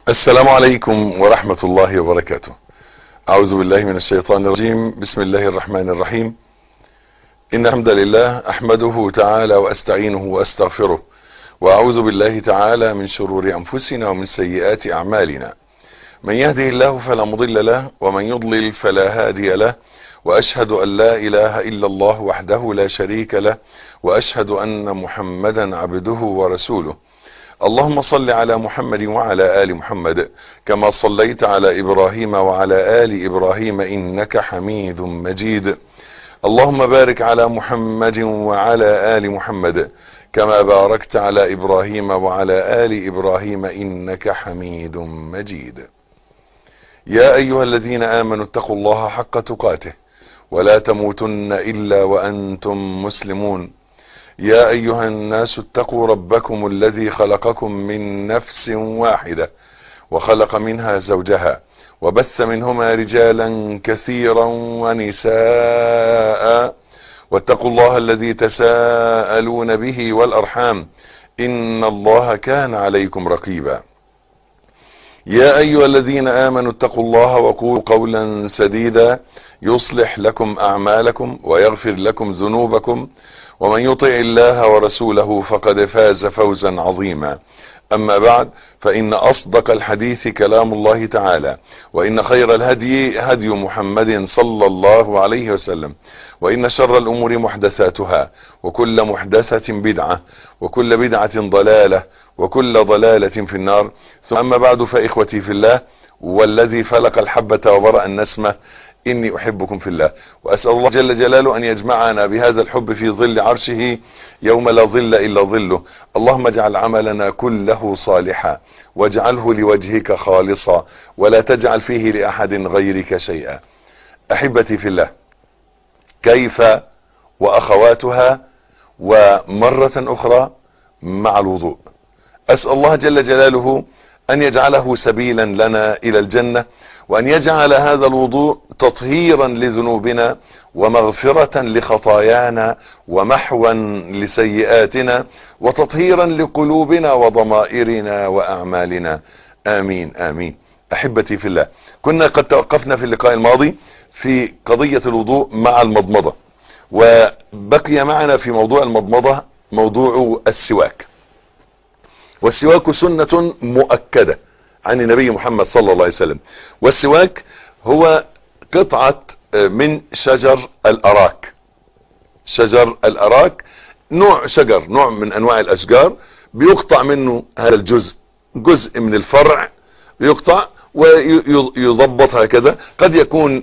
السلام عليكم ورحمة الله وبركاته أعوذ بالله من الشيطان الرجيم بسم الله الرحمن الرحيم إن الحمد لله أحمده تعالى وأستعينه وأستغفره وأعوذ بالله تعالى من شرور أنفسنا ومن سيئات أعمالنا من يهده الله فلا مضل له ومن يضلل فلا هادي له وأشهد أن لا إله إلا الله وحده لا شريك له وأشهد أن محمدا عبده ورسوله اللهم صل على محمد وعلى آل محمد كما صليت على إبراهيم وعلى آل إبراهيم إنك حميد مجيد اللهم بارك على محمد وعلى آل محمد كما باركت على إبراهيم وعلى آل إبراهيم إنك حميد مجيد يا أيها الذين آمنوا اتقوا الله حق تقاته ولا تموتن إلا وأنتم مسلمون يا أيها الناس اتقوا ربكم الذي خلقكم من نفس واحدة وخلق منها زوجها وبث منهما رجالا كثيرا ونساء واتقوا الله الذي تساءلون به والأرحام إن الله كان عليكم رقيبا يا أيها الذين آمنوا اتقوا الله وقولوا قولا سديدا يصلح لكم أعمالكم ويغفر لكم ذنوبكم ومن يطع الله ورسوله فقد فاز فوزا عظيما أما بعد فإن أصدق الحديث كلام الله تعالى وإن خير الهدي هدي محمد صلى الله عليه وسلم وإن شر الأمور محدثاتها وكل محدثة بدعة وكل بدعة ضلالة وكل ضلالة في النار ثم أما بعد فإخوتي في الله والذي فلق الحبة وبرأ النسمة إني أحبكم في الله وأسأل الله جل جلاله أن يجمعنا بهذا الحب في ظل عرشه يوم لا ظل إلا ظله اللهم اجعل عملنا كله صالحا واجعله لوجهك خالصا ولا تجعل فيه لأحد غيرك شيئا أحبتي في الله كيف وأخواتها ومرة أخرى مع الوضوء أسأل الله جل جلاله أن يجعله سبيلا لنا إلى الجنة وأن يجعل هذا الوضوء تطهيرا لذنوبنا ومغفرة لخطايانا ومحوا لسيئاتنا وتطهيرا لقلوبنا وضمائرنا وأعمالنا آمين آمين أحبتي في الله كنا قد توقفنا في اللقاء الماضي في قضية الوضوء مع المضمضة وبقي معنا في موضوع المضمضة موضوع السواك والسواك سنة مؤكدة عن النبي محمد صلى الله عليه وسلم والسواك هو قطعة من شجر الأراك شجر الأراك نوع شجر نوع من أنواع الأشجار بيقطع منه هذا الجزء جزء من الفرع بيقطع ويضبط هكذا قد يكون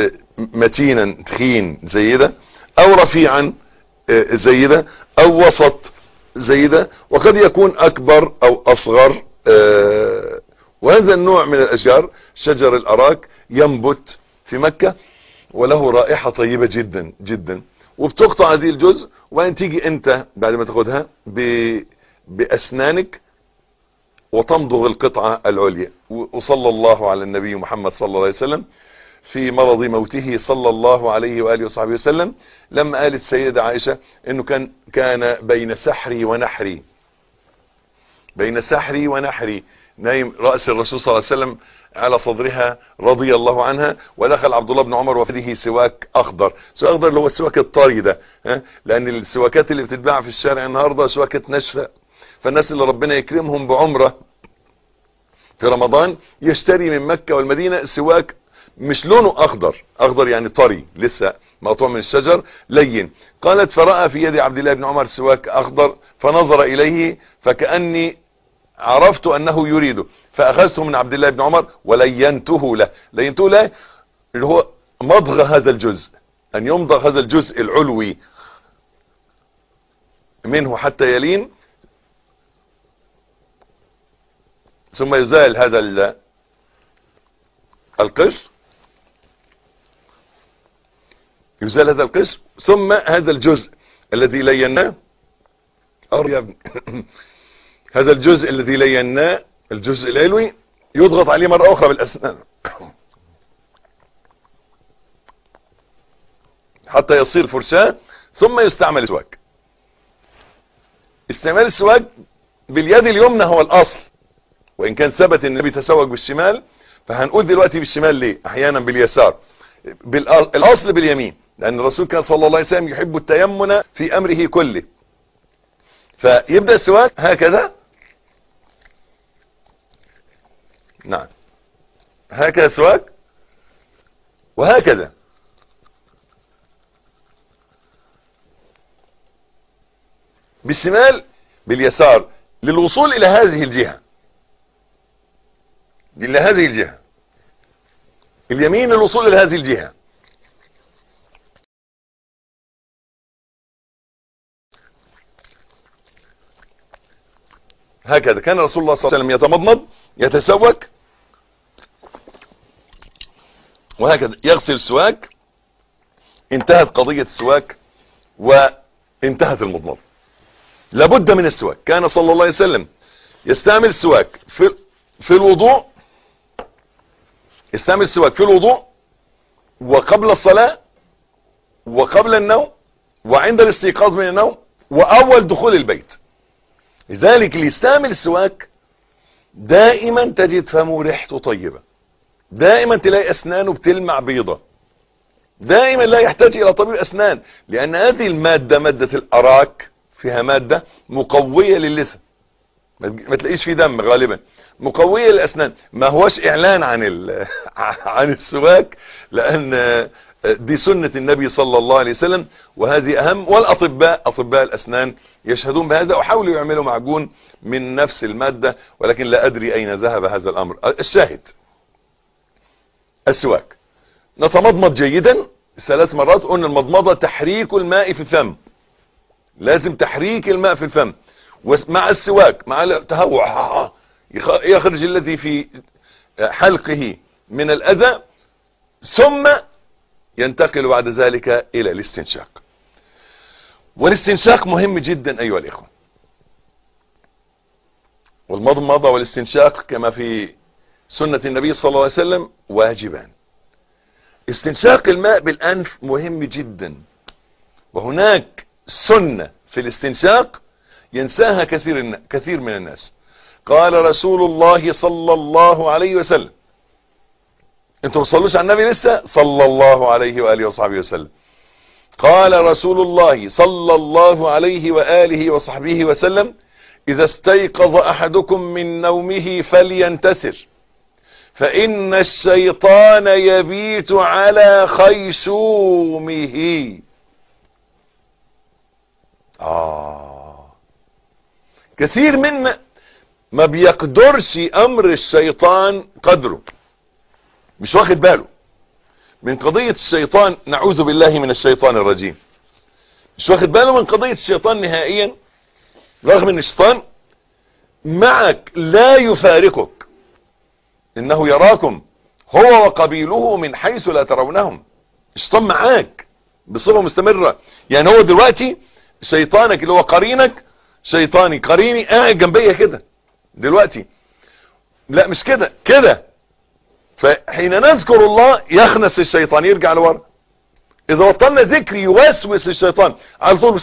متينا تخين زي ده أو رفيعا زي ده أو وسط زي ده وقد يكون أكبر أو أصغر وهذا النوع من الأشجار شجر الأراك ينبت في مكة وله رائحة طيبة جدا جدا وبتقطع هذه الجزء وبعدين تيجي انت بعد ما تاخدها ب... بأسنانك وتمضغ القطعة العليا وصلى الله على النبي محمد صلى الله عليه وسلم في مرض موته صلى الله عليه وآله وصحبه وسلم لما قالت سيدة عائشة انه كان كان بين سحري ونحري بين سحري ونحري نايم رأس الرسول صلى الله عليه وسلم على صدرها رضي الله عنها ودخل عبد الله بن عمر وفيه سواك اخضر سواك اخضر اللي هو السواك الطري ده ها لان السواكات اللي بتتباع في الشارع النهارده سواكة ناشفه فالناس اللي ربنا يكرمهم بعمره في رمضان يشتري من مكة والمدينة سواك مش لونه اخضر اخضر يعني طري لسه مقطوع من الشجر لين قالت فرأى في يد عبد الله بن عمر سواك اخضر فنظر اليه فكأني عرفت انه يريده فاخذته من عبد الله بن عمر ولينته له لينته له اللي هو مضغ هذا الجزء ان يمضغ هذا الجزء العلوي منه حتى يلين ثم يزال هذا القشر يزال هذا القشر ثم هذا الجزء الذي ليناه يا ابني هذا الجزء الذي ليناه الجزء العلوي يضغط عليه مرة اخرى بالاسنان حتى يصير فرشاة ثم يستعمل السواك استعمال السواك باليد اليمنى هو الاصل وان كان ثبت ان النبي تسوق بالشمال فهنقول دلوقتي بالشمال ليه احيانا باليسار الاصل باليمين لان الرسول كان صلى الله عليه وسلم يحب التيمن في امره كله فيبدأ السواك هكذا نعم هكذا السواك وهكذا بالشمال باليسار للوصول الى هذه الجهة الى هذه الجهة اليمين للوصول الى هذه الجهة هكذا كان رسول الله صلى الله عليه وسلم يتمضمض يتسوك وهكذا يغسل السواك انتهت قضية السواك وانتهت المضمضة لابد من السواك كان صلى الله عليه وسلم يستعمل السواك في, في الوضوء يستعمل السواك في الوضوء وقبل الصلاة وقبل النوم وعند الاستيقاظ من النوم واول دخول البيت لذلك اللي يستعمل السواك دائما تجد فمه ريحته طيبة دائما تلاقي اسنانه بتلمع بيضة دائما لا يحتاج الى طبيب اسنان لان هذه المادة مادة الاراك فيها مادة مقوية للثة ما تلاقيش فيه دم غالبا مقوية للاسنان ما هوش اعلان عن عن السواك لان دي سنة النبي صلى الله عليه وسلم وهذه اهم والاطباء اطباء الاسنان يشهدون بهذا وحاولوا يعملوا معجون من نفس المادة ولكن لا ادري اين ذهب هذا الامر الشاهد السواك نتمضمض جيدا ثلاث مرات قلنا المضمضة تحريك الماء في الفم لازم تحريك الماء في الفم ومع السواك مع التهوع يخرج الذي في حلقه من الاذى ثم ينتقل بعد ذلك الى الاستنشاق والاستنشاق مهم جدا ايها الاخوة والمضمضة والاستنشاق كما في سنة النبي صلى الله عليه وسلم واجبان استنشاق الماء بالانف مهم جدا وهناك سنة في الاستنشاق ينساها كثير كثير من الناس قال رسول الله صلى الله عليه وسلم انتم تصلوش على النبي لسه صلى الله عليه وآله وصحبه وسلم قال رسول الله صلى الله عليه وآله وصحبه وسلم إذا استيقظ أحدكم من نومه فلينتسر فإن الشيطان يبيت على خيشومه آه كثير منا ما بيقدرش أمر الشيطان قدره مش واخد باله من قضية الشيطان نعوذ بالله من الشيطان الرجيم مش واخد باله من قضية الشيطان نهائيا رغم ان الشيطان معك لا يفارقك انه يراكم هو وقبيله من حيث لا ترونهم الشيطان معاك بصفة مستمرة يعني هو دلوقتي شيطانك اللي هو قرينك شيطاني قريني قاعد جنبيا كده دلوقتي لا مش كده كده فحين نذكر الله يخنس الشيطان يرجع لورا اذا بطلنا ذكر يوسوس الشيطان على طول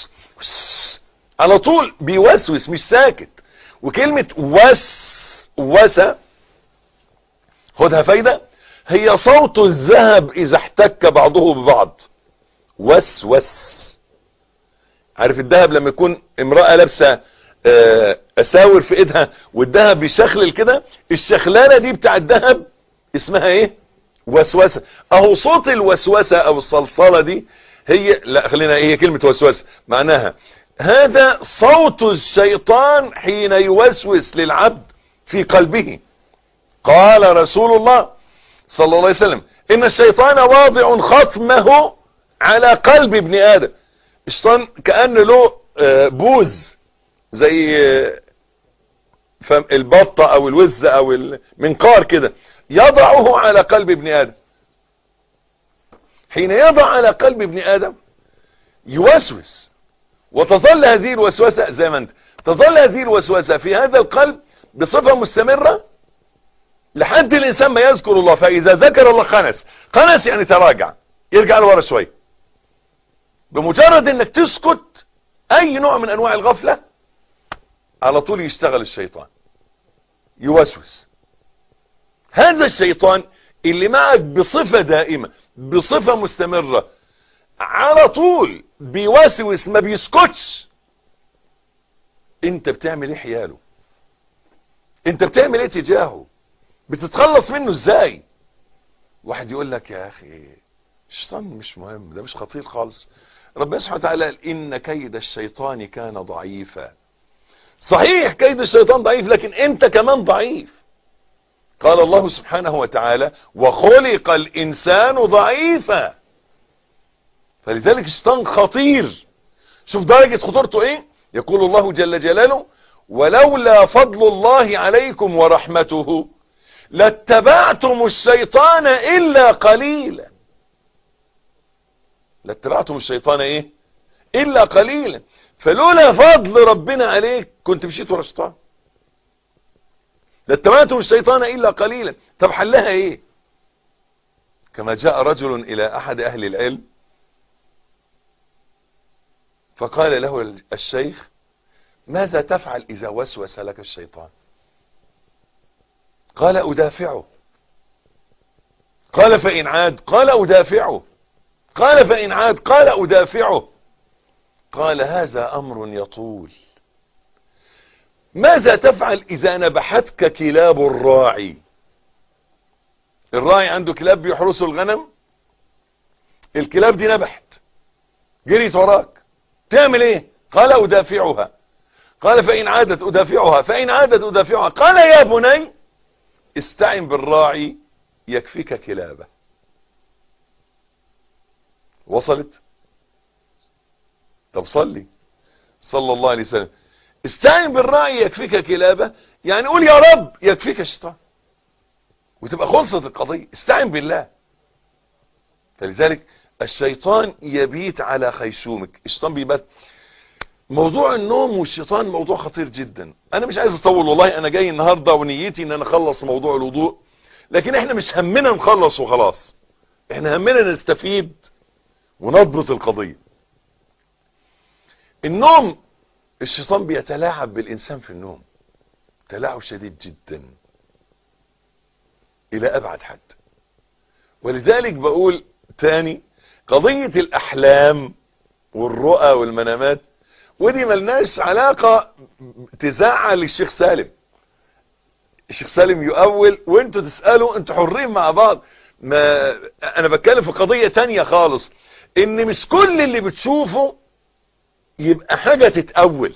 على طول بيوسوس مش ساكت وكلمة وس وسى خدها فايدة هي صوت الذهب اذا احتك بعضه ببعض وس وس عارف الذهب لما يكون امرأة لابسة اساور في ايدها والذهب بيشخلل كده الشخلانة دي بتاع الذهب اسمها ايه وسوسة اهو صوت الوسوسة او الصلصلة دي هي لا خلينا ايه هي كلمة وسوسة معناها هذا صوت الشيطان حين يوسوس للعبد في قلبه قال رسول الله صلى الله عليه وسلم ان الشيطان واضع خصمه على قلب ابن ادم الشيطان كأن له بوز زي البطة او الوزة او المنقار كده يضعه على قلب ابن ادم حين يضع على قلب ابن ادم يوسوس وتظل هذه الوسوسة زي ما انت تظل هذه الوسوسة في هذا القلب بصفة مستمرة لحد الانسان ما يذكر الله فاذا ذكر الله خنس خنس يعني تراجع يرجع لورا شوية بمجرد انك تسكت اي نوع من انواع الغفلة على طول يشتغل الشيطان يوسوس هذا الشيطان اللي معك بصفة دائمة بصفة مستمرة على طول بيوسوس ما بيسكتش انت بتعمل ايه حياله انت بتعمل ايه تجاهه بتتخلص منه ازاي واحد يقول لك يا اخي الشيطان مش مهم ده مش خطير خالص ربنا سبحانه وتعالى قال ان كيد الشيطان كان ضعيفا صحيح كيد الشيطان ضعيف لكن انت كمان ضعيف قال الله سبحانه وتعالى وخلق الانسان ضعيفا فلذلك الشيطان خطير شوف درجة خطورته ايه يقول الله جل جلاله ولولا فضل الله عليكم ورحمته لاتبعتم الشيطان الا قليلا لاتبعتم الشيطان ايه الا قليلا فلولا فضل ربنا عليك كنت مشيت ورا الشيطان لاتبعتم الشيطان الا قليلا طب حلها ايه كما جاء رجل الى احد اهل العلم فقال له الشيخ ماذا تفعل اذا وسوس لك الشيطان قال ادافعه قال فان عاد قال ادافعه قال فان عاد قال ادافعه قال هذا امر يطول ماذا تفعل اذا نبحتك كلاب الراعي الراعي عنده كلاب بيحرسوا الغنم الكلاب دي نبحت جريت وراك تعمل ايه قال ادافعها قال فان عادت ادافعها فان عادت ادافعها قال يا بني استعن بالراعي يكفيك كلابه وصلت طب صلي صلى الله عليه وسلم استعن بالراعي يكفيك كلابه يعني قول يا رب يكفيك الشيطان وتبقى خلصت القضية استعن بالله فلذلك الشيطان يبيت على خيشومك الشيطان بيبات موضوع النوم والشيطان موضوع خطير جدا انا مش عايز اطول والله انا جاي النهاردة ونيتي ان انا اخلص موضوع الوضوء لكن احنا مش همنا نخلص وخلاص احنا همنا نستفيد ونضبط القضية النوم الشيطان بيتلاعب بالانسان في النوم تلاعب شديد جدا الى ابعد حد ولذلك بقول تاني قضية الاحلام والرؤى والمنامات ودي ملناش علاقة تزعل الشيخ سالم الشيخ سالم يؤول وانتوا تسألوا انتوا حرين مع بعض ما انا بتكلم في قضية تانية خالص ان مش كل اللي بتشوفه يبقى حاجة تتأول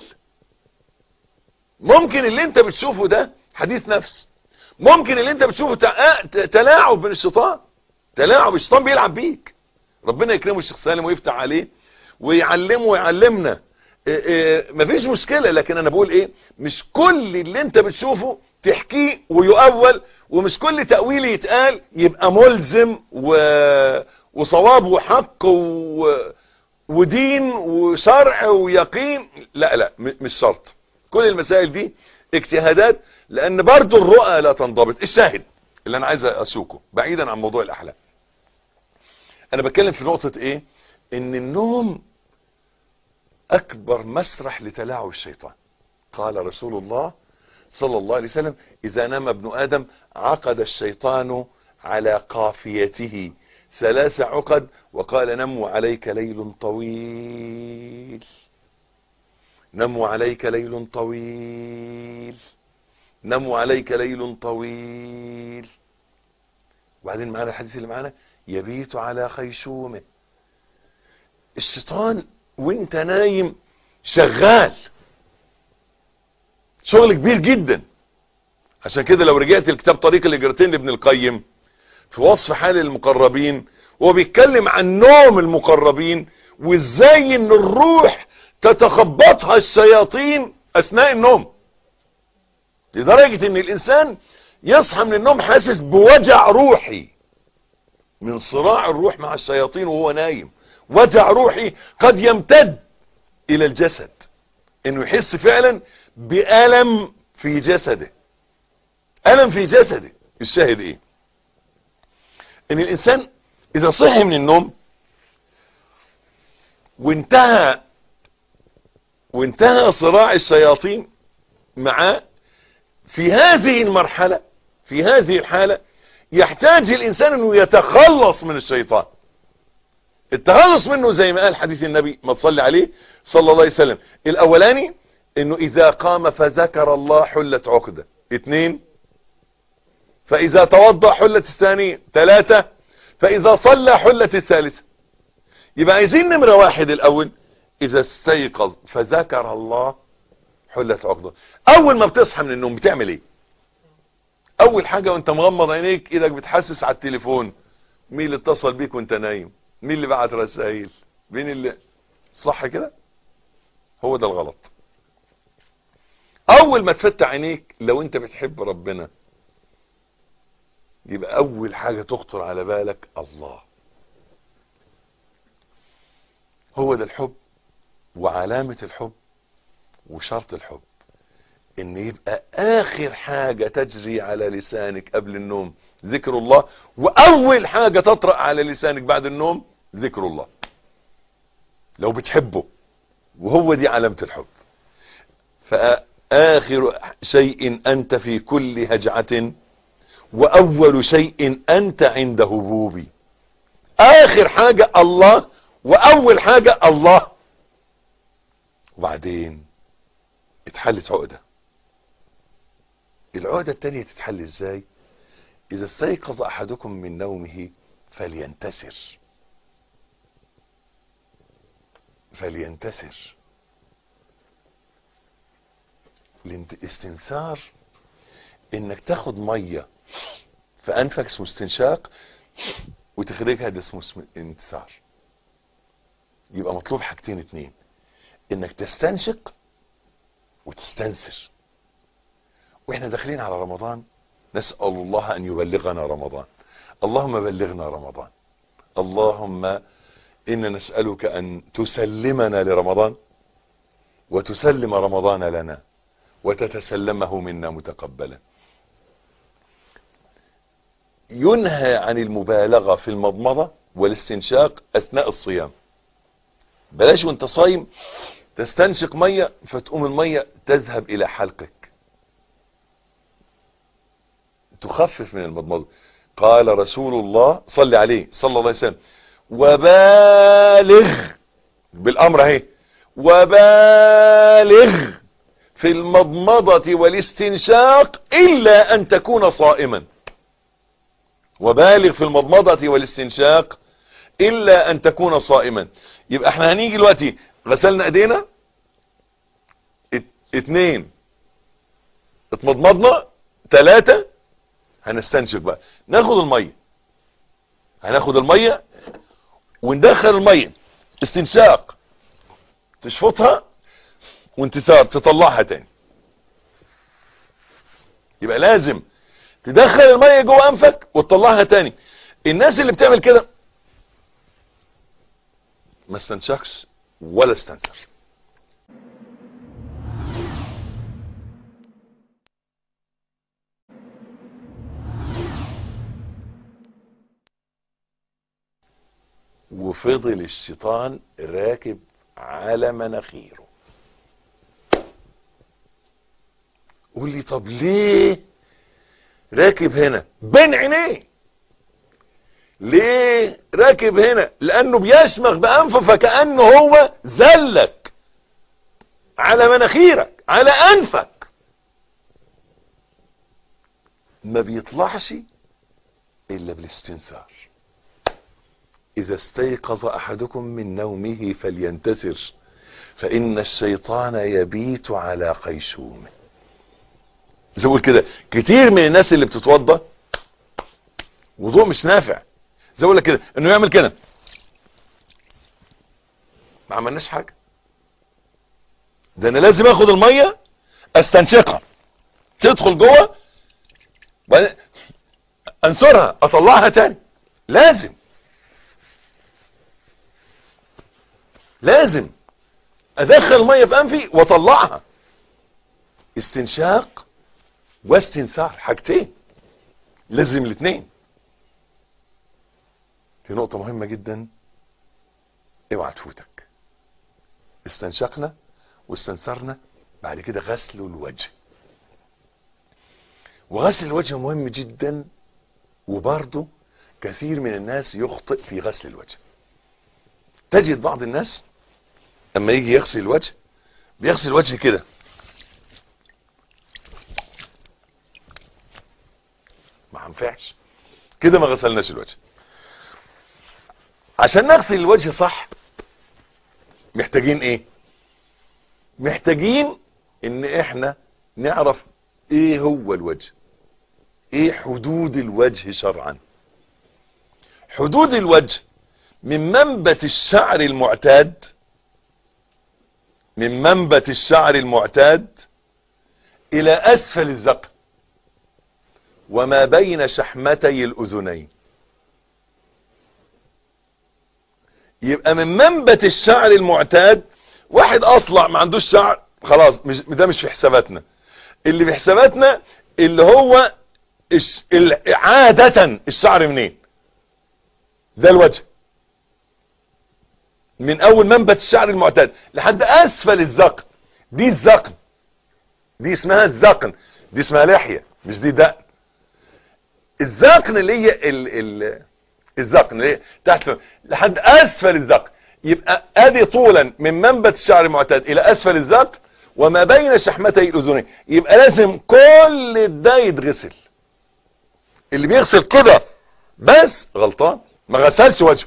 ممكن اللي انت بتشوفه ده حديث نفس ممكن اللي انت بتشوفه تلاعب من الشيطان تلاعب الشيطان بيلعب بيك ربنا يكرمه الشيخ سالم ويفتح عليه ويعلمه ويعلمنا إيه إيه مفيش مشكلة لكن انا بقول ايه مش كل اللي انت بتشوفه تحكيه ويؤول ومش كل تأويل يتقال يبقى ملزم و... وصواب وحق و... ودين وشرع ويقين لا لا مش شرط كل المسائل دي اجتهادات لان برضو الرؤى لا تنضبط الشاهد اللي انا عايز اسوقه بعيدا عن موضوع الاحلام انا بتكلم في نقطة ايه ان النوم اكبر مسرح لتلاعب الشيطان قال رسول الله صلى الله عليه وسلم اذا نام ابن ادم عقد الشيطان على قافيته ثلاث عقد وقال نم عليك ليل طويل نم عليك ليل طويل نم عليك ليل طويل وبعدين معنا الحديث اللي معنا يبيت على خيشومه الشيطان وانت نايم شغال شغل كبير جدا عشان كده لو رجعت الكتاب طريق الهجرتين لابن القيم في وصف حال المقربين وهو بيتكلم عن نوم المقربين وازاي ان الروح تتخبطها الشياطين اثناء النوم لدرجة ان الانسان يصحى من النوم حاسس بوجع روحي من صراع الروح مع الشياطين وهو نايم وجع روحي قد يمتد الى الجسد انه يحس فعلا بألم في جسده ألم في جسده الشاهد ايه ان الانسان اذا صحي من النوم وانتهى وانتهى صراع الشياطين معاه في هذه المرحلة في هذه الحالة يحتاج الإنسان أنه يتخلص من الشيطان التخلص منه زي ما قال حديث النبي ما تصلي عليه صلى الله عليه وسلم الأولاني أنه إذا قام فذكر الله حلت عقدة اثنين فإذا توضأ حلت الثانية ثلاثة فإذا صلى حلت الثالثة يبقى عايزين نمرة واحد الأول إذا استيقظ فذكر الله حلت عقدة أول ما بتصحى من النوم بتعمل إيه أول حاجة وأنت مغمض عينيك إيدك بتحسس على التليفون مين اللي اتصل بيك وأنت نايم مين اللي بعت رسائل مين اللي صح كده هو ده الغلط أول ما تفتح عينيك لو أنت بتحب ربنا يبقى أول حاجة تخطر على بالك الله هو ده الحب وعلامة الحب وشرط الحب ان يبقى اخر حاجة تجري على لسانك قبل النوم ذكر الله واول حاجة تطرأ على لسانك بعد النوم ذكر الله لو بتحبه وهو دي علامة الحب فآخر شيء أنت في كل هجعة وأول شيء أنت عند هبوبي آخر حاجة الله وأول حاجة الله وبعدين اتحلت عقدة العقدة التانية تتحل ازاي اذا استيقظ احدكم من نومه فلينتسر فلينتسر الاستنثار انك تاخد مية في انفك اسمه استنشاق وتخرجها ده اسمه انتثار يبقى مطلوب حاجتين اتنين انك تستنشق وتستنثر واحنا داخلين على رمضان نسأل الله ان يبلغنا رمضان اللهم بلغنا رمضان اللهم انا نسألك ان تسلمنا لرمضان وتسلم رمضان لنا وتتسلمه منا متقبلا ينهى عن المبالغة في المضمضة والاستنشاق اثناء الصيام بلاش وانت صايم تستنشق مية فتقوم المية تذهب الى حلقك تخفف من المضمضة قال رسول الله صلى عليه صلى الله عليه وسلم وبالغ بالامر اهي وبالغ في المضمضة والاستنشاق الا ان تكون صائما وبالغ في المضمضة والاستنشاق الا ان تكون صائما يبقى احنا هنيجي دلوقتي غسلنا ايدينا ات اتنين اتمضمضنا تلاتة هنستنشق بقى ناخد المية هناخد المية وندخل المية استنشاق تشفطها وانتثار تطلعها تاني يبقى لازم تدخل المية جوه انفك وتطلعها تاني الناس اللي بتعمل كده ما استنشقش ولا استنثر وفضل الشيطان راكب على مناخيره قول لي طب ليه راكب هنا بين عينيه ليه راكب هنا لانه بيشمخ بانفه فكأنه هو زلك على مناخيرك على انفك ما بيطلعش الا بالاستنثار اذا استيقظ احدكم من نومه فلينتثر فان الشيطان يبيت على قيشومه زي ما كده كتير من الناس اللي بتتوضى وضوء مش نافع زي اقول لك كده انه يعمل كده ما عملناش حاجه ده انا لازم اخد الميه استنشقها تدخل جوه وبعدين انثرها اطلعها تاني لازم لازم ادخل الميه في انفي واطلعها استنشاق واستنثار حاجتين لازم الاثنين دي نقطة مهمة جدا اوعى تفوتك استنشقنا واستنثرنا بعد كده غسل الوجه وغسل الوجه مهم جدا وبرضه كثير من الناس يخطئ في غسل الوجه تجد بعض الناس اما يجي يغسل الوجه بيغسل الوجه كده ما ينفعش كده ما غسلناش الوجه عشان نغسل الوجه صح محتاجين ايه محتاجين ان احنا نعرف ايه هو الوجه ايه حدود الوجه شرعا حدود الوجه من منبت الشعر المعتاد من منبت الشعر المعتاد الى اسفل الذقن وما بين شحمتي الاذنين يبقى من منبت الشعر المعتاد واحد اصلع ما عندوش شعر خلاص مش ده مش في حساباتنا اللي في حساباتنا اللي هو الش... ال... عادة الشعر منين ده الوجه من اول منبت الشعر المعتاد لحد اسفل الذقن دي الذقن دي اسمها الذقن دي اسمها لحية مش دي دقن الذقن اللي هي ال... ال... الذقن اللي هي تحت لحد اسفل الذقن يبقى ادي طولا من منبت الشعر المعتاد الى اسفل الذقن وما بين شحمتي الاذنين يبقى لازم كل ده يتغسل اللي بيغسل كده بس غلطان ما غسلش وجهه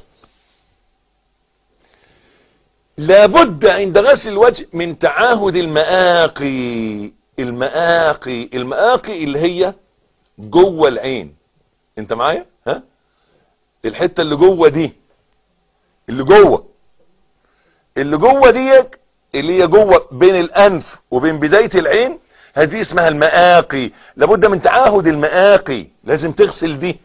لابد عند غسل الوجه من تعاهد المآقي المآقي المآقي اللي هي جوه العين انت معايا ها الحته اللي جوه دي اللي جوه اللي جوه ديك اللي هي جوه بين الانف وبين بدايه العين هذه اسمها المآقي لابد من تعاهد المآقي لازم تغسل دي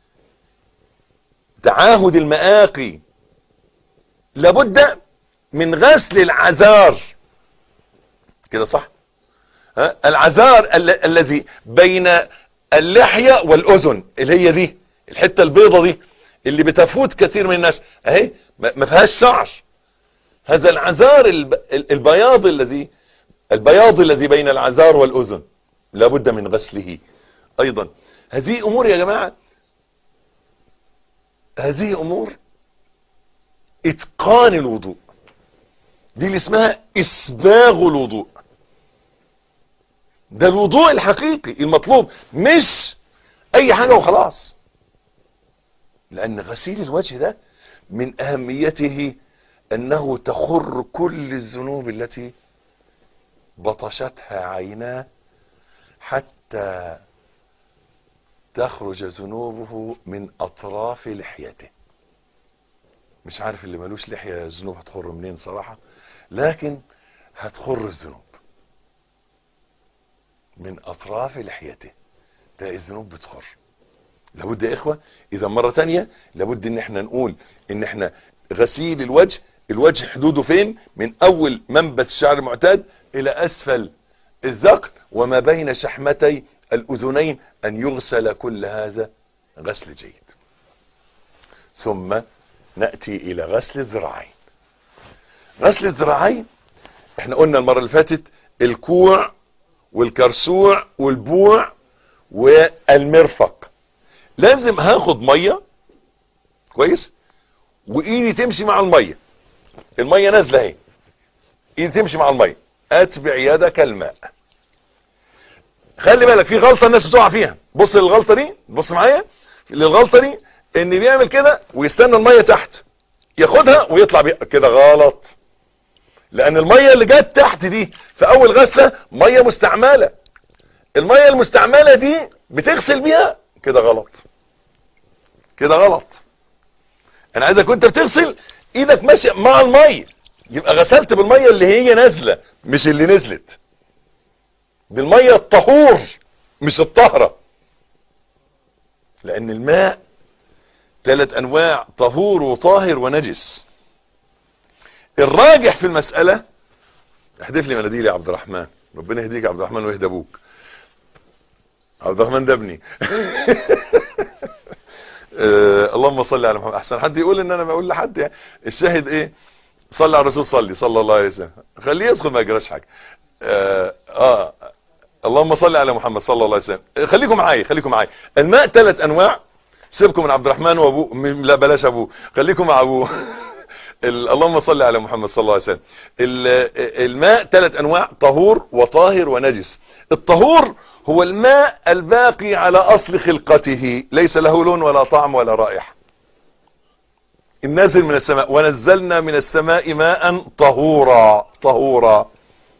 تعاهد المآقي لابد من غسل العذار كده صح ها العذار ال الذي بين اللحية والاذن اللي هي دي الحتة البيضة دي اللي بتفوت كثير من الناس اهي ما فيهاش شعر هذا العذار البياض الذي البياض الذي بين العذار والاذن لابد من غسله ايضا هذه امور يا جماعة هذه امور اتقان الوضوء دي اللي اسمها اسباغ الوضوء ده الوضوء الحقيقي المطلوب مش اي حاجة وخلاص لان غسيل الوجه ده من اهميته انه تخر كل الذنوب التي بطشتها عيناه حتى تخرج ذنوبه من اطراف لحيته مش عارف اللي ملوش لحية الذنوب هتخر منين صراحة لكن هتخر الذنوب من اطراف لحيته تلاقي الذنوب بتخر لابد يا اخوة اذا مرة تانية لابد ان احنا نقول ان احنا غسيل الوجه الوجه حدوده فين من اول منبت الشعر المعتاد الى اسفل الذقن وما بين شحمتي الاذنين ان يغسل كل هذا غسل جيد ثم نأتي الى غسل الذراعين غسل الذراعين احنا قلنا المرة اللي فاتت الكوع والكرسوع والبوع والمرفق لازم هاخد مية كويس وايدي تمشي مع المية المية نازلة اهي ايدي تمشي مع المية اتبع يدك الماء خلي بالك في غلطة الناس بتقع فيها بص للغلطة دي بص معايا للغلطة دي ان بيعمل كده ويستنى المية تحت ياخدها ويطلع بيها كده غلط لان المية اللي جت تحت دي في اول غسلة مية مستعملة المية المستعملة دي بتغسل بيها كده غلط كده غلط انا عايزك وانت بتغسل ايدك ماشية مع المية يبقى غسلت بالمية اللي هي نازلة مش اللي نزلت بالمية الطهور مش الطهرة لان الماء ثلاث انواع طهور وطاهر ونجس الراجح في المسألة احذف لي مناديل يا عبد الرحمن ربنا يهديك يا عبد الرحمن ويهدى ابوك عبد الرحمن ده ابني آه اللهم صل على محمد احسن حد يقول ان انا بقول لحد يعني الشاهد ايه صلى على الرسول صلي صلى الله عليه وسلم خليه يدخل ما يجراش حاجه آه, اه اللهم صل على محمد صلى الله عليه وسلم خليكم معايا خليكم معايا الماء ثلاث انواع سيبكم من عبد الرحمن وابوه م- لا بلاش ابوه خليكم مع ابوه ال- اللهم صل على محمد صلى الله عليه وسلم ال- الماء ثلاث انواع طهور وطاهر ونجس الطهور هو الماء الباقي على اصل خلقته ليس له لون ولا طعم ولا رائحه النازل من السماء ونزلنا من السماء ماء طهورا طهورا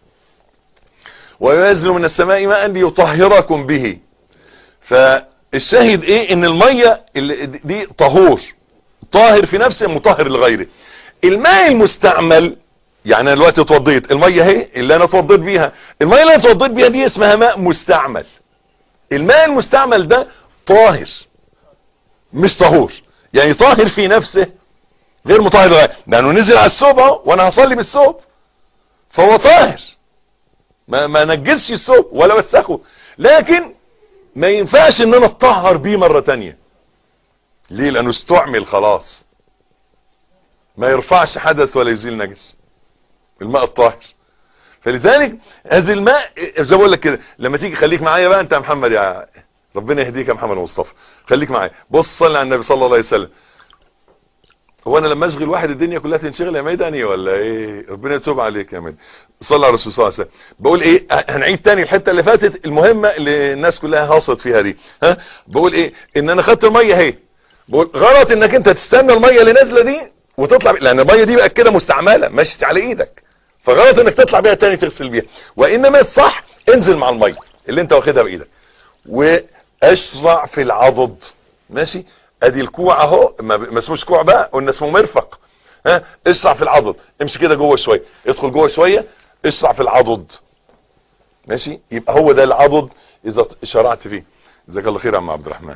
وينزل من السماء ماء ليطهركم به فالشاهد ايه ان المية اللي دي طهور طاهر في نفسه مطهر لغيره الماء المستعمل يعني انا دلوقتي اتوضيت المية اهي اللي انا اتوضيت بيها المية اللي انا اتوضيت بيها دي اسمها ماء مستعمل الماء المستعمل ده طاهر مش طهور يعني طاهر في نفسه غير مطهر لغيره لانه نزل على الثوب اهو وانا هصلي بالثوب فهو طاهر ما ما نجسش الثوب ولا وسخه لكن ما ينفعش ان انا اتطهر بيه مرة تانية ليه لانه استعمل خلاص ما يرفعش حدث ولا يزيل نجس الماء الطاهر فلذلك هذا الماء زي ما بقول لك كده لما تيجي خليك معايا بقى انت يا محمد يا ربنا يهديك يا محمد مصطفى خليك معايا بص صلي على النبي صلى الله عليه وسلم هو انا لما اشغل واحد الدنيا كلها تنشغل يا ميداني ولا ايه ربنا يتوب عليك يا ميداني صلى على الرسول صلى الله عليه وسلم بقول ايه هنعيد تاني الحته اللي فاتت المهمه اللي الناس كلها هاصت فيها دي ها بقول ايه ان انا خدت الميه اهي بقول غلط انك انت تستنى الميه اللي نازله دي وتطلع بي... لان الميه دي بقت كده مستعمله مشت على ايدك فغلط انك تطلع بيها تاني تغسل بيها وانما الصح انزل مع الميه اللي انت واخدها بايدك واشرع في العضد ماشي ادي الكوع اهو ما ما اسموش كوع بقى قلنا اسمه مرفق ها اشرع في العضد امشي كده جوه شويه ادخل جوه شويه اشرع في العضد ماشي يبقى هو ده العضد اذا شرعت فيه جزاك الله خير يا عم عبد الرحمن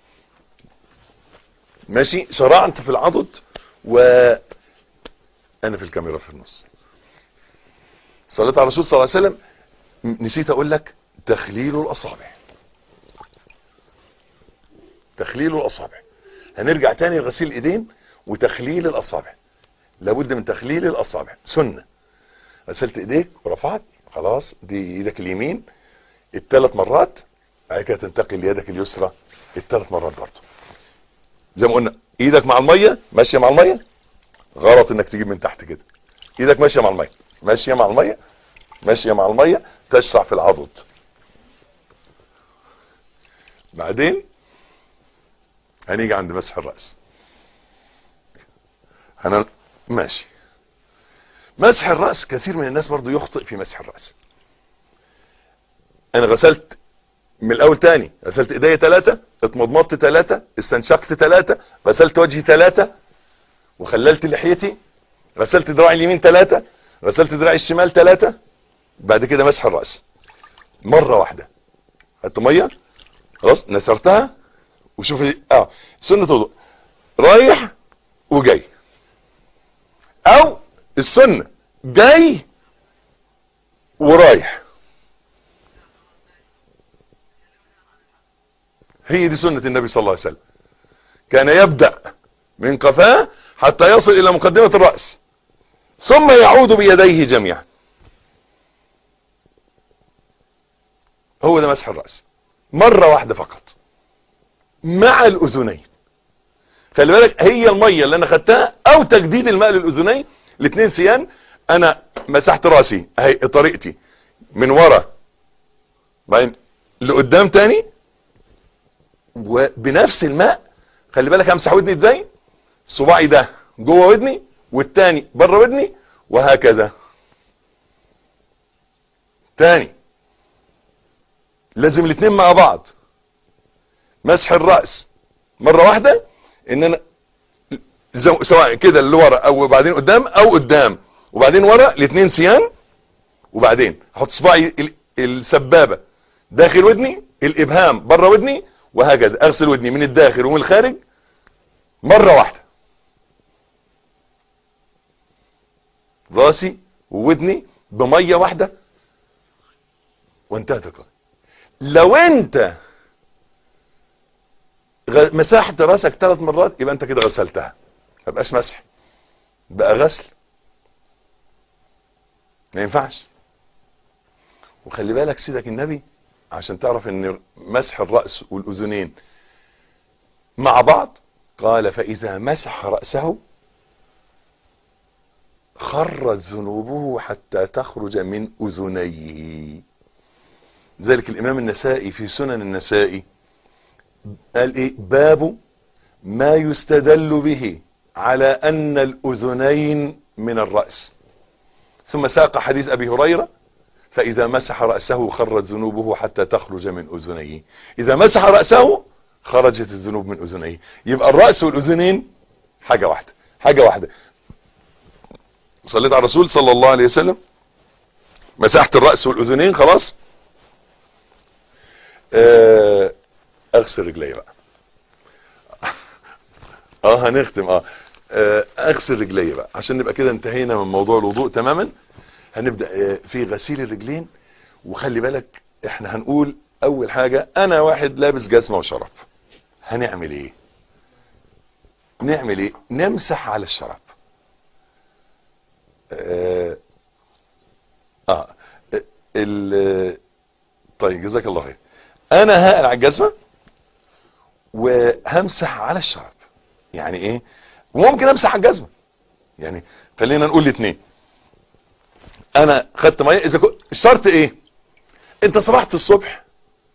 ماشي شرعت في العضد و انا في الكاميرا في النص صليت على الرسول صلى الله عليه وسلم نسيت اقول لك تخليل الاصابع تخليل الاصابع هنرجع تاني لغسيل الايدين وتخليل الاصابع لابد من تخليل الاصابع سنة غسلت ايديك ورفعت خلاص دي ايدك اليمين الثلاث مرات بعد كده تنتقل ليدك اليسرى الثلاث مرات برضه زي ما قلنا ايدك مع الميه ماشيه مع الميه غلط انك تجيب من تحت كده ايدك ماشيه مع الميه ماشيه مع الميه ماشيه مع الميه تشرع في العضد بعدين هنيجي عند مسح الراس انا ماشي مسح الراس كثير من الناس برضو يخطئ في مسح الراس انا غسلت من الاول تاني غسلت ايديا ثلاثة اتمضمضت ثلاثة استنشقت ثلاثة غسلت وجهي ثلاثة وخللت لحيتي غسلت دراعي اليمين ثلاثة غسلت دراعي الشمال ثلاثة بعد كده مسح الرأس مرة واحدة خدت مية خلاص نثرتها وشوف اه سنة وضوء رايح وجاي او السنة جاي ورايح هي دي سنة النبي صلى الله عليه وسلم كان يبدأ من قفاه حتى يصل الى مقدمة الرأس ثم يعود بيديه جميعا هو ده مسح الرأس مرة واحدة فقط مع الاذنين خلي بالك هي المية اللي انا خدتها او تجديد الماء للاذنين الاثنين سيان انا مسحت راسي اهي طريقتي من ورا بعدين لقدام تاني وبنفس الماء خلي بالك امسح ودني ازاي صباعي ده جوه ودني والتاني بره ودني وهكذا تاني لازم الاثنين مع بعض مسح الرأس مرة واحدة ان انا سواء كده اللي ورا او بعدين قدام او قدام وبعدين ورا الاثنين سيان وبعدين احط صباعي السبابة داخل ودني الابهام بره ودني وهكذا اغسل ودني من الداخل ومن الخارج مرة واحدة راسي وودني بمية واحدة وانتهت القضية لو انت مسحت راسك ثلاث مرات يبقى انت كده غسلتها ما بقاش مسح بقى غسل ما ينفعش وخلي بالك سيدك النبي عشان تعرف ان مسح الرأس والاذنين مع بعض قال فاذا مسح رأسه خرت ذنوبه حتى تخرج من اذنيه ذلك الامام النسائي في سنن النسائي قال ايه باب ما يستدل به على ان الاذنين من الرأس ثم ساق حديث ابي هريرة فاذا مسح رأسه خرت ذنوبه حتى تخرج من اذنيه اذا مسح رأسه خرجت الذنوب من اذنيه يبقى الرأس والاذنين حاجة واحدة حاجة واحدة صليت على الرسول صلى الله عليه وسلم مسحت الرأس والاذنين خلاص آه، اغسل رجلي بقى اه هنختم اه آه، اغسل رجلي بقى عشان نبقى كده انتهينا من موضوع الوضوء تماما هنبدأ آه، في غسيل الرجلين وخلي بالك احنا هنقول اول حاجة انا واحد لابس جزمة وشراب هنعمل ايه نعمل ايه نمسح على الشراب اه, آه. ال طيب جزاك الله خير انا هقلع الجزمة وهمسح على الشراب يعني ايه وممكن امسح على الجزمة يعني خلينا نقول الاثنين انا خدت ميه اذا كنت الشرط ايه انت صبحت الصبح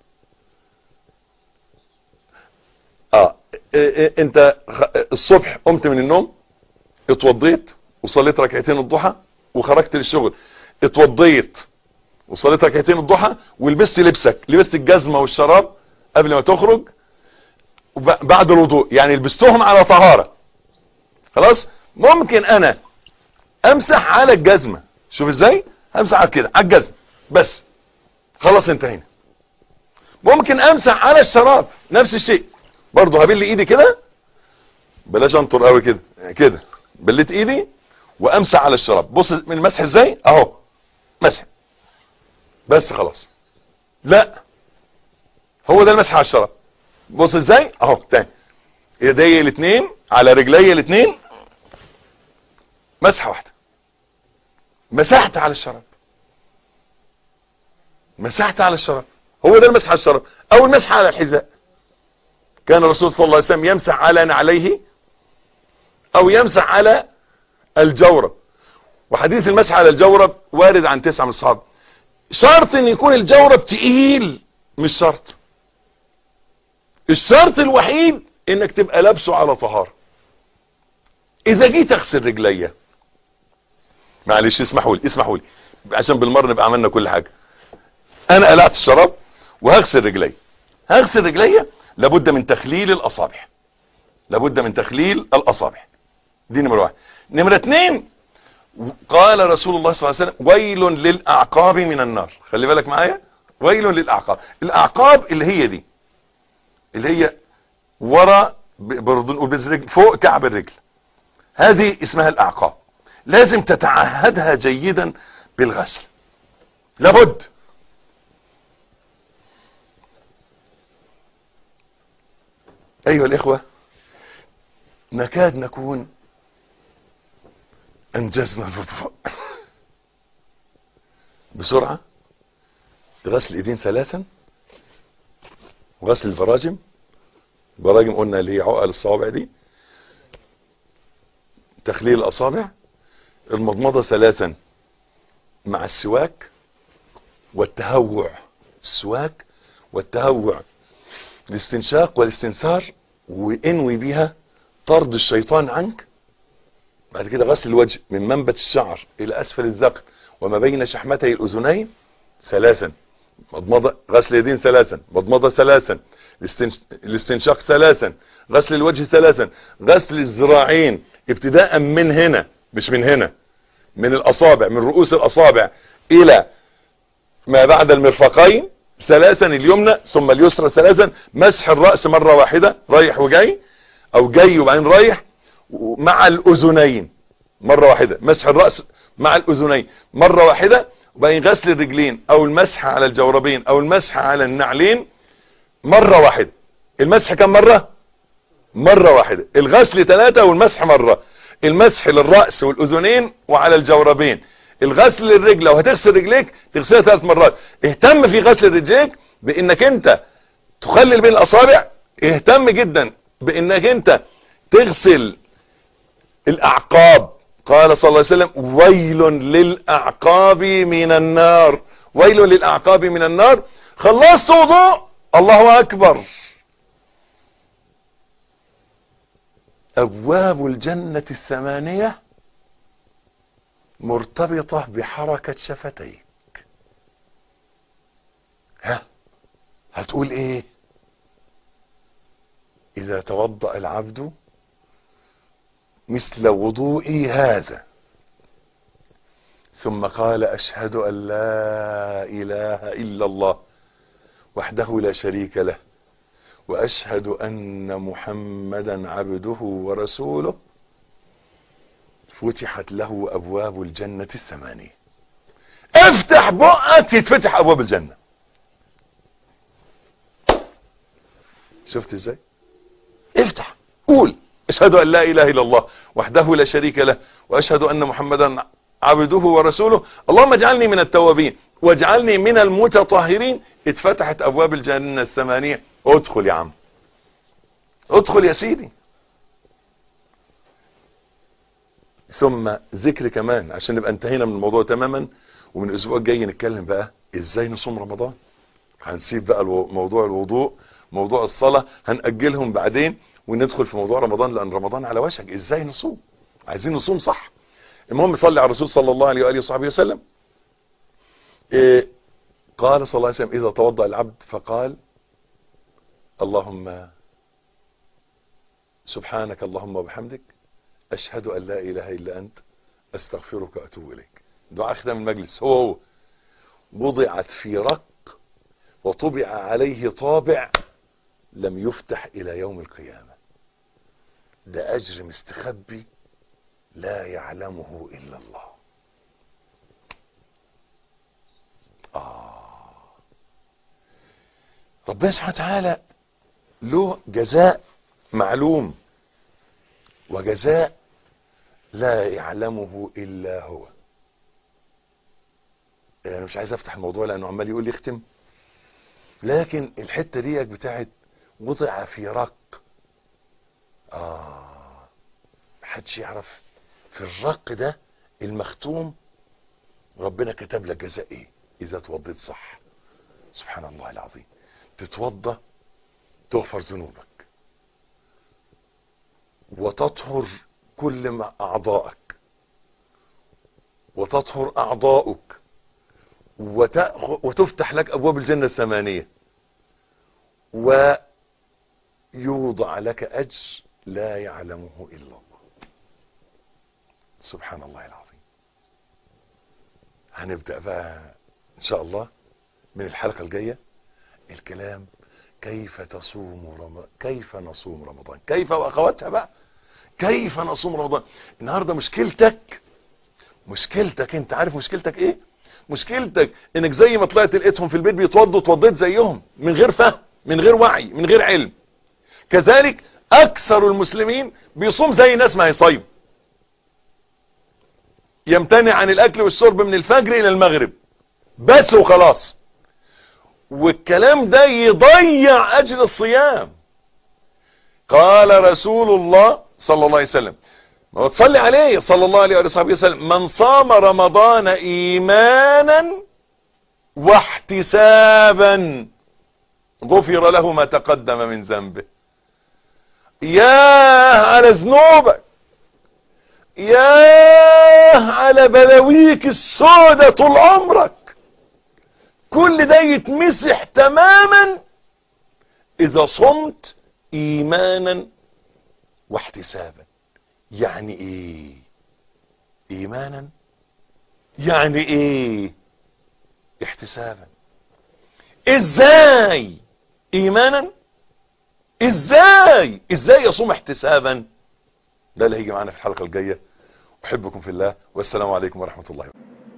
اه إيه إيه انت خ- الصبح قمت من النوم اتوضيت وصليت ركعتين الضحى وخرجت للشغل اتوضيت وصليت ركعتين الضحى ولبست لبسك لبست الجزمة والشراب قبل ما تخرج وب- بعد الوضوء يعني لبستهم على طهارة خلاص ممكن انا امسح على الجزمة شوف ازاي همسح على كده على الجزمة بس خلاص انتهينا ممكن امسح على الشراب نفس الشيء برضه هبل ايدي كده بلاش انطر قوي كده كده بليت ايدي وامسح على الشراب بص من المسح ازاي اهو مسح بس خلاص لا هو ده المسح على الشراب بص ازاي اهو تاني ايدي الاثنين على رجلي الاثنين مسحه واحده مسحت على الشراب مسحت على الشراب هو ده المسح على الشراب او المسح على الحذاء كان الرسول صلى الله عليه وسلم يمسح على نعليه او يمسح على الجورب وحديث المسح على الجورب وارد عن تسعة من الصحابة شرط ان يكون الجورب تقيل مش شرط الشرط الوحيد انك تبقى لابسه على طهارة اذا جيت اغسل رجليا معلش اسمحوا لي اسمحوا لي عشان بالمره نبقى عملنا كل حاجه انا قلعت الشراب وهغسل رجلي هغسل رجلي لابد من تخليل الاصابع لابد من تخليل الاصابع دي نمره واحد نمره اتنين قال رسول الله صلى الله عليه وسلم ويل للاعقاب من النار خلي بالك معايا ويل للاعقاب الاعقاب اللي هي دي اللي هي ورا ب- برضو نقول بالرجل فوق كعب الرجل هذه اسمها الاعقاب لازم تتعهدها جيدا بالغسل لابد ايها الاخوة نكاد نكون انجزنا الوضوء بسرعة غسل الايدين ثلاثا وغسل البراجم البراجم قلنا اللي هي عقل الصوابع دي تخليل الاصابع المضمضة ثلاثا مع السواك والتهوع السواك والتهوع الاستنشاق والاستنثار وانوي بيها طرد الشيطان عنك بعد كده غسل الوجه من منبت الشعر الى اسفل الذقن وما بين شحمتي الاذنين ثلاثا مضمضة غسل اليدين ثلاثا مضمضة ثلاثا الاستنش- الاستنشاق ثلاثا غسل الوجه ثلاثا غسل الذراعين ابتداء من هنا مش من هنا من الاصابع من رؤوس الاصابع الى ما بعد المرفقين ثلاثا اليمنى ثم اليسرى ثلاثا مسح الرأس مرة واحدة رايح وجاي او جاي وبعدين رايح مع الاذنين مرة واحدة مسح الرأس مع الاذنين مرة واحدة وبعدين غسل الرجلين او المسح على الجوربين او المسح على النعلين مرة واحدة المسح كم مرة مرة واحدة الغسل ثلاثة والمسح مرة المسح للرأس والاذنين وعلى الجوربين الغسل للرجل لو هتغسل رجليك تغسلها ثلاث مرات اهتم في غسل رجليك بانك انت تخلل بين الاصابع اهتم جدا بانك انت تغسل الاعقاب قال صلى الله عليه وسلم ويل للاعقاب من النار ويل للاعقاب من النار خلصت وضوء الله اكبر ابواب الجنة الثمانية مرتبطة بحركة شفتيك ها هتقول ايه اذا توضأ العبد مثل وضوئي هذا ثم قال اشهد ان لا اله الا الله وحده لا شريك له واشهد ان محمدا عبده ورسوله فتحت له ابواب الجنة الثمانية افتح بقك يتفتح ابواب الجنة شفت ازاي افتح قول اشهد ان لا اله الا الله وحده لا شريك له واشهد ان محمدا عبده ورسوله اللهم اجعلني من التوابين واجعلني من المتطهرين اتفتحت ابواب الجنة الثمانية ادخل يا عم ادخل يا سيدي ثم ذكر كمان عشان نبقى انتهينا من الموضوع تماما ومن الاسبوع الجاي نتكلم بقى ازاي نصوم رمضان هنسيب بقى الو... موضوع الوضوء موضوع الصلاة هنأجلهم بعدين وندخل في موضوع رمضان لان رمضان على وشك ازاي نصوم عايزين نصوم صح المهم صلي على الرسول صلى الله عليه وآله وصحبه وسلم إيه قال صلى الله عليه وسلم اذا توضأ العبد فقال اللهم سبحانك اللهم وبحمدك اشهد ان لا اله الا انت استغفرك واتوب اليك دعاء ختام المجلس هو هو وضعت في رق وطبع عليه طابع لم يفتح الى يوم القيامة ده اجر مستخبي لا يعلمه الا الله آه ربنا سبحانه وتعالى له جزاء معلوم وجزاء لا يعلمه الا هو انا مش عايز افتح الموضوع لانه عمال يقول لي اختم لكن الحتة دي بتاعت وضع في رق اه محدش يعرف في الرق ده المختوم ربنا كتب لك جزاء ايه اذا توضيت صح سبحان الله العظيم تتوضى تغفر ذنوبك وتطهر كل ما اعضائك وتطهر اعضاؤك وتفتح لك ابواب الجنة الثمانية ويوضع لك اجر لا يعلمه الا الله سبحان الله العظيم هنبدأ بقى ان شاء الله من الحلقة الجاية الكلام كيف تصوم رمضان كيف نصوم رمضان كيف واخواتها بقى كيف نصوم رمضان النهاردة مشكلتك مشكلتك انت عارف مشكلتك ايه مشكلتك انك زي ما طلعت لقيتهم في البيت بيتوضوا اتوضيت زيهم من غير فهم من غير وعي من غير علم كذلك اكثر المسلمين بيصوم زي ناس ما هيصيم يمتنع عن الاكل والشرب من الفجر الى المغرب بس وخلاص والكلام ده يضيع اجر الصيام قال رسول الله صلى الله عليه وسلم ما تصلي عليه صلى الله عليه وصحبه وسلم من صام رمضان ايمانا واحتسابا غفر له ما تقدم من ذنبه ياه على ذنوبك ياه على بلاويك السودة طول عمرك كل ده يتمسح تماما اذا صمت ايمانا واحتسابا يعني ايه ايمانا يعني ايه احتسابا ازاي ايمانا ازاي ازاي يصوم احتسابا ده اللي هيجي معانا في الحلقة الجاية احبكم في الله والسلام عليكم ورحمة الله وبركاته